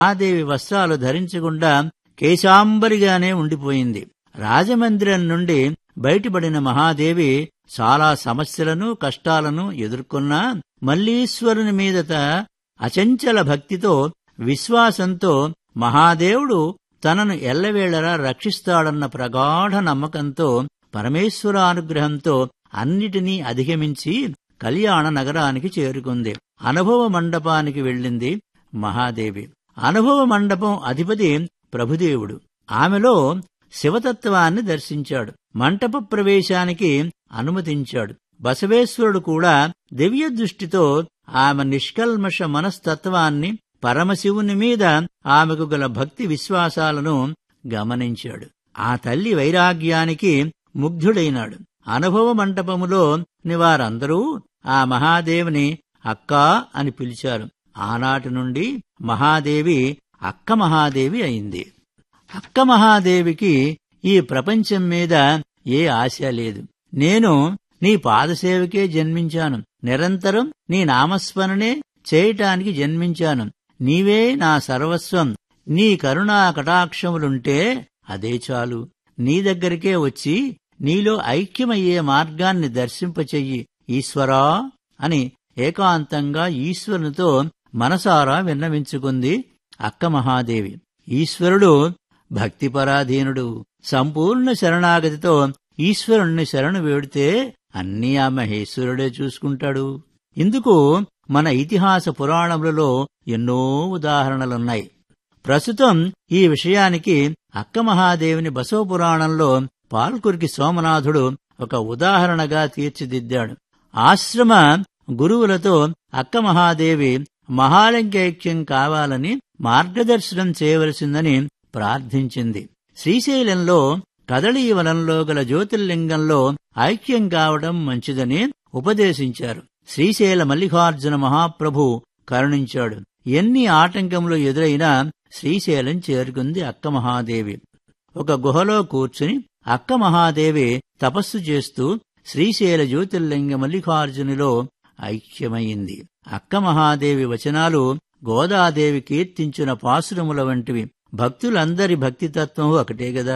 మహాదేవి వస్త్రాలు ధరించకుండా కేశాంబరిగానే ఉండిపోయింది రాజమందిరం నుండి బయటపడిన మహాదేవి చాలా సమస్యలను కష్టాలను ఎదుర్కొన్నా మల్లీశ్వరుని మీదట అచంచల భక్తితో విశ్వాసంతో మహాదేవుడు తనను ఎల్లవేళలా రక్షిస్తాడన్న ప్రగాఢ నమ్మకంతో పరమేశ్వరానుగ్రహంతో అన్నిటినీ అధిగమించి కళ్యాణ నగరానికి చేరుకుంది అనుభవ మండపానికి వెళ్ళింది మహాదేవి అనుభవ మండపం అధిపతి ప్రభుదేవుడు ఆమెలో శివతత్వాన్ని దర్శించాడు మంటప ప్రవేశానికి అనుమతించాడు బసవేశ్వరుడు కూడా దివ్య దృష్టితో ఆమె నిష్కల్మష మనస్తత్వాన్ని పరమశివుని మీద ఆమెకు గల భక్తి విశ్వాసాలను గమనించాడు ఆ తల్లి వైరాగ్యానికి ముగ్ధుడైనాడు అనుభవ మంటపములో నివారందరూ ఆ మహాదేవిని అక్కా అని పిలిచారు ఆనాటి నుండి మహాదేవి అక్క మహాదేవి అయింది అక్క మహాదేవికి ఈ ప్రపంచం మీద ఏ ఆశ లేదు నేను నీ పాదసేవకే జన్మించాను నిరంతరం నీ నామస్మరణే చేయటానికి జన్మించాను నీవే నా సర్వస్వం నీ కరుణా కటాక్షములుంటే అదే చాలు నీ దగ్గరికే వచ్చి నీలో ఐక్యమయ్యే మార్గాన్ని దర్శింపచెయ్యి ఈశ్వరా అని ఏకాంతంగా ఈశ్వరునితో మనసారా విన్నవించుకుంది అక్క మహాదేవి ఈశ్వరుడు భక్తిపరాధీనుడు సంపూర్ణ శరణాగతితో ఈశ్వరుణ్ణి శరణు వేడితే అన్నీ ఆ మహేశ్వరుడే చూసుకుంటాడు ఇందుకు మన ఇతిహాస పురాణములలో ఎన్నో ఉదాహరణలున్నాయి ప్రస్తుతం ఈ విషయానికి అక్క మహాదేవిని బసవ పురాణంలో పాల్కురికి సోమనాథుడు ఒక ఉదాహరణగా తీర్చిదిద్దాడు ఆశ్రమ గురువులతో అక్క మహాదేవి మహాలంకైక్యం కావాలని మార్గదర్శనం చేయవలసిందని ప్రార్థించింది శ్రీశైలంలో కదళీవనంలో గల జ్యోతిర్లింగంలో ఐక్యం కావడం మంచిదని ఉపదేశించారు శ్రీశైల మల్లికార్జున మహాప్రభు కరుణించాడు ఎన్ని ఆటంకములు ఎదురైనా శ్రీశైలం చేరుకుంది అక్క మహాదేవి ఒక గుహలో కూర్చుని అక్క మహాదేవి తపస్సు చేస్తూ శ్రీశైల జ్యోతిర్లింగ మల్లికార్జునిలో ఐక్యమైంది అక్క మహాదేవి వచనాలు గోదాదేవి కీర్తించిన పాసురముల వంటివి భక్తులందరి భక్తితత్వం ఒకటే గదా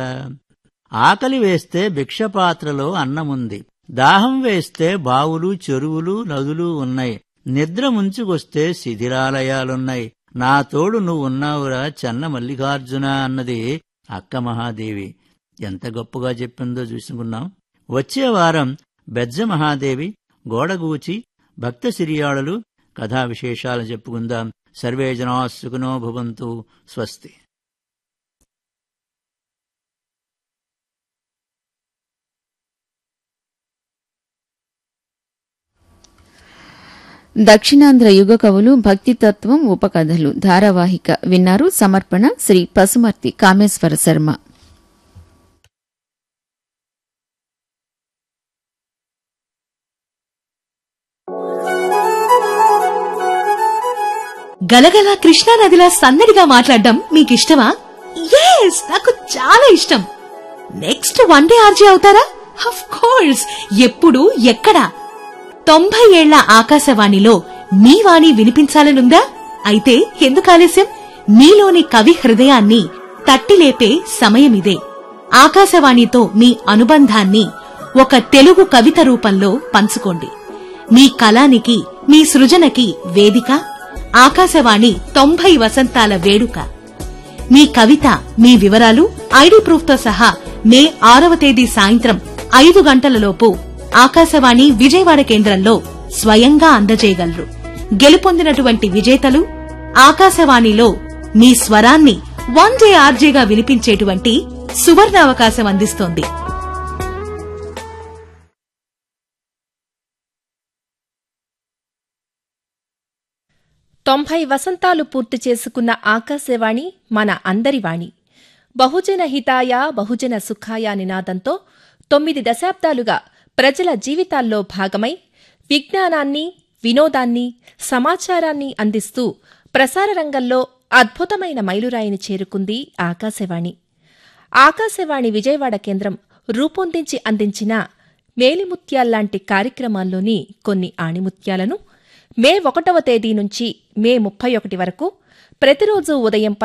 ఆకలి వేస్తే భిక్షపాత్రలో అన్నముంది దాహం వేస్తే బావులు చెరువులు నదులు ఉన్నాయి నిద్ర ముంచుకొస్తే శిథిరాలయాలున్నాయి నా తోడు నువ్వున్నావురా చెన్న మల్లికార్జున అన్నది అక్క మహాదేవి ఎంత గొప్పగా చెప్పిందో చూసుకున్నాం వచ్చే వారం బెజ్జ మహాదేవి గోడగూచి భక్త సిరియాళులు కథా విశేషాలు చెప్పుకుందాం సర్వే జనా సుఖనో భవంతు స్వస్తి దక్షిణాంధ్ర యుగ కవులు భక్తితత్వం ఉపకథలు ధారావాహిక విన్నారు సమర్పణ శ్రీ పసుమర్తి కామేశ్వర శర్మ గలగల కృష్ణానదిలా సన్నడిగా మాట్లాడడం మీకిష్టమా ఎస్ నాకు చాలా ఇష్టం నెక్స్ట్ వన్ డే ఆర్జే అవుతారా అఫ్ కోర్స్ ఎప్పుడు ఎక్కడ తొంభై ఏళ్ల ఆకాశవాణిలో మీ వాణి వినిపించాలనుందా అయితే ఎందుకు ఆలస్యం మీలోని కవి హృదయాన్ని తట్టిలేపే సమయమిదే ఆకాశవాణితో మీ అనుబంధాన్ని ఒక తెలుగు కవిత రూపంలో పంచుకోండి మీ కళానికి మీ సృజనకి వేదిక ఆకాశవాణి తొంభై వసంతాల వేడుక మీ కవిత మీ వివరాలు ఐడి ప్రూఫ్తో సహా మే ఆరవ తేదీ సాయంత్రం ఐదు గంటలలోపు ఆకాశవాణి విజయవాడ కేంద్రంలో స్వయంగా అందజేయగలరు గెలుపొందినటువంటి విజేతలు ఆకాశవాణిలో మీ స్వరాన్ని వన్ డే ఆర్జేగా వినిపించేటువంటి సువర్ణావకాశం అందిస్తోంది తొంభై వసంతాలు పూర్తి చేసుకున్న ఆకాశవాణి మన అందరి వాణి బహుజన హితాయ బహుజన సుఖాయ నినాదంతో తొమ్మిది దశాబ్దాలుగా ప్రజల జీవితాల్లో భాగమై విజ్ఞానాన్ని వినోదాన్ని సమాచారాన్ని అందిస్తూ ప్రసార రంగంలో అద్భుతమైన మైలురాయిని చేరుకుంది ఆకాశవాణి ఆకాశవాణి విజయవాడ కేంద్రం రూపొందించి అందించిన మేలిముత్యాల్లాంటి కార్యక్రమాల్లోని కొన్ని ఆణిముత్యాలను మే ఒకటవ తేదీ నుంచి మే ముప్పై ఒకటి వరకు ప్రతిరోజు ఉదయం